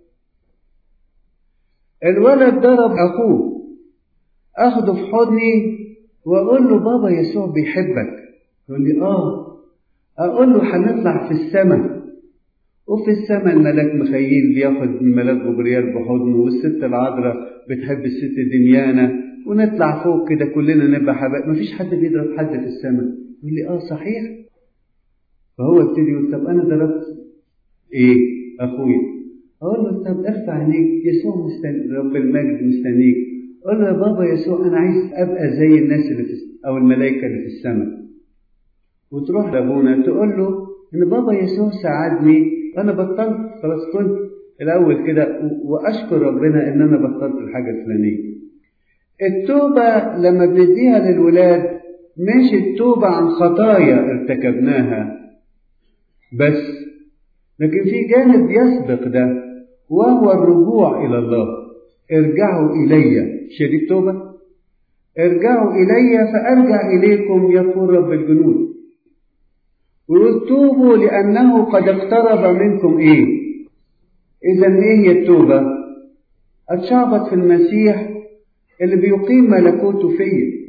A: الولد ضرب أخوه أخده في حضني وأقول له بابا يسوع بيحبك. يقول لي آه. أقول له هنطلع في السماء وفي السماء الملاك مخيل بياخد الملاك جبريل بحضنه والست العذراء بتحب الست دنيانا ونطلع فوق كده كلنا نبقى حبايب مفيش حد بيضرب حد في السماء يقول لي اه صحيح فهو يبتدي يقول طب انا ضربت ايه اخويا اقول له طب ارفع عينيك يسوع مستني رب المجد مستنيك اقول له يا بابا يسوع انا عايز ابقى زي الناس اللي في او الملائكه اللي في السماء وتروح لابونا تقول له ان بابا يسوع ساعدني انا بطلت خلاص كنت الاول كده واشكر ربنا ان انا بطلت الحاجه الفلانيه التوبه لما بنديها للولاد مش التوبه عن خطايا ارتكبناها بس لكن في جانب يسبق ده وهو الرجوع الى الله ارجعوا الي شديد التوبه ارجعوا الي فارجع اليكم يقول رب الجنود ويقول توبوا لأنه قد اقترب منكم إيه إذا إيه هي التوبة أتشعبط في المسيح اللي بيقيم ملكوته فيا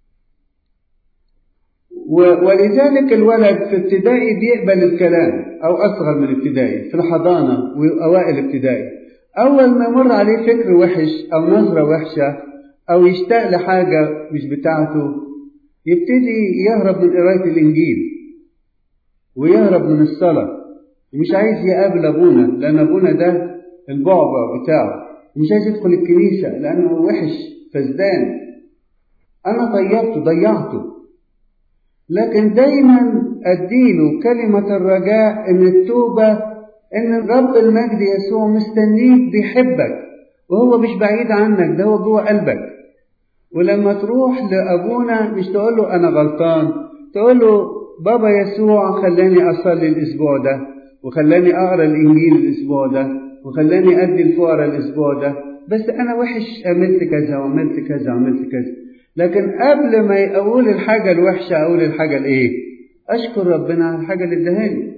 A: ولذلك الولد في ابتدائي بيقبل الكلام أو أصغر من ابتدائي في الحضانة وأوائل ابتدائي أول ما يمر عليه فكر وحش أو نظرة وحشة أو يشتاق لحاجة مش بتاعته يبتدي يهرب من قراية الإنجيل ويهرب من الصلاة ومش عايز يقابل أبونا لأن أبونا ده البعبع بتاعه ومش عايز يدخل الكنيسة لأنه وحش فزدان أنا طيبته ضيعته لكن دايما أديله كلمة الرجاء إن التوبة إن رب المجد يسوع مستنيك بيحبك وهو مش بعيد عنك ده هو جوه قلبك ولما تروح لأبونا مش تقول له أنا غلطان تقول له بابا يسوع خلاني أصلي الأسبوع ده وخلاني أقرأ الإنجيل الأسبوع ده وخلاني أدي الفقراء الأسبوع ده بس أنا وحش عملت كذا وعملت كذا وعملت كذا لكن قبل ما أقول الحاجة الوحشة أقول الحاجة الإيه؟ أشكر ربنا على الحاجة اللي ادهاني.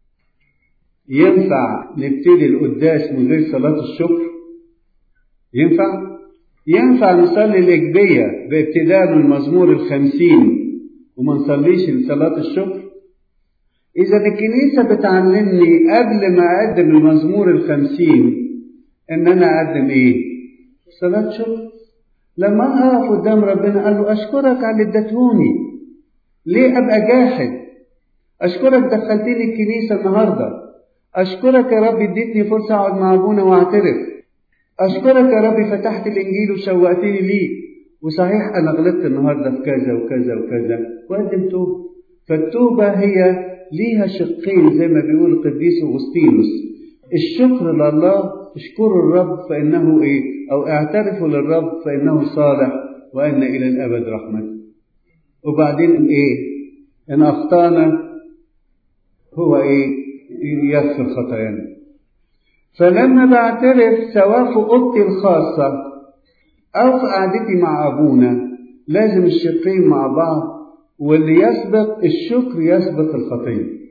A: ينفع نبتدي القداس من غير صلاة الشكر؟ ينفع؟ ينفع نصلي الإجبية بابتداء من مزمور الخمسين وما نصليش صلاة الشكر؟ إذا الكنيسة بتعلمني قبل ما أقدم المزمور الخمسين إن أنا أقدم إيه؟ صلاة شكر. لما أقف قدام ربنا قال له أشكرك على اللي اديتهوني ليه أبقى جاحد أشكرك دخلتني الكنيسة النهاردة أشكرك يا رب اديتني فرصة أقعد مع أبونا وأعترف أشكرك يا رب فتحت الإنجيل وشوقتني ليه وصحيح أنا غلطت النهاردة في كذا وكذا وكذا وقدم توبة فالتوبة هي ليها شقين زي ما بيقول القديس أغسطينوس الشكر لله اشكروا الرب فإنه إيه أو اعترفوا للرب فإنه صالح وأن إلى الأبد رحمته وبعدين إيه إن أخطأنا هو إيه يغفر خطايانا فلما بعترف سواء في أوضتي الخاصة أو في قعدتي مع أبونا لازم الشقين مع بعض واللي يسبق الشكر يسبق الخطيه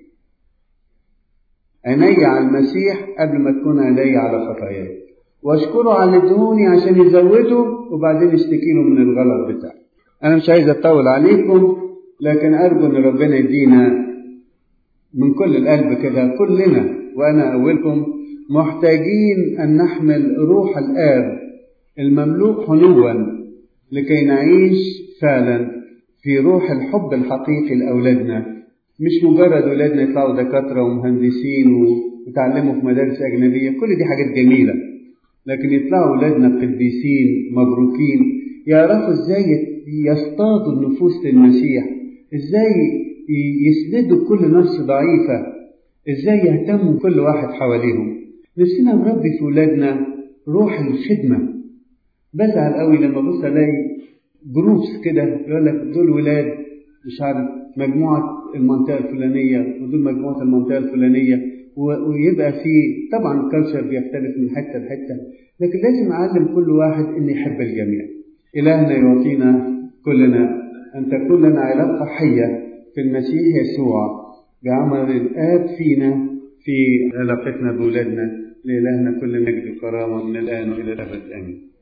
A: عيني على المسيح قبل ما تكون عيني على خطاياي واشكره على ادهوني عشان يزوده وبعدين اشتكي له من الغلط بتاعه انا مش عايز اطول عليكم لكن ارجو ان ربنا يدينا من كل القلب كده كلنا وانا اولكم محتاجين ان نحمل روح الاب المملوء حنوا لكي نعيش فعلا في روح الحب الحقيقي لاولادنا مش مجرد ولادنا يطلعوا دكاترة ومهندسين ويتعلموا في مدارس أجنبية كل دي حاجات جميلة لكن يطلعوا ولادنا قديسين مبروكين يعرفوا ازاي يصطادوا النفوس للمسيح ازاي يسندوا كل نفس ضعيفة ازاي يهتموا كل واحد حواليهم نفسنا نربي في ولادنا روح الخدمة بزعل قوي لما ابص الاقي جروبس كده يقول لك دول ولاد مش عارف مجموعة المنطقة الفلانية ودول مجموعة المنطقة الفلانية ويبقى في طبعا الكالتشر بيختلف من حتة لحتة لكن لازم أعلم كل واحد إن يحب الجميع إلهنا يعطينا كلنا أن تكون لنا علاقة حية في المسيح يسوع بعمل الآب فينا في علاقتنا بأولادنا لإلهنا كل مجد وكرامة من الآن وإلى الأبد آمين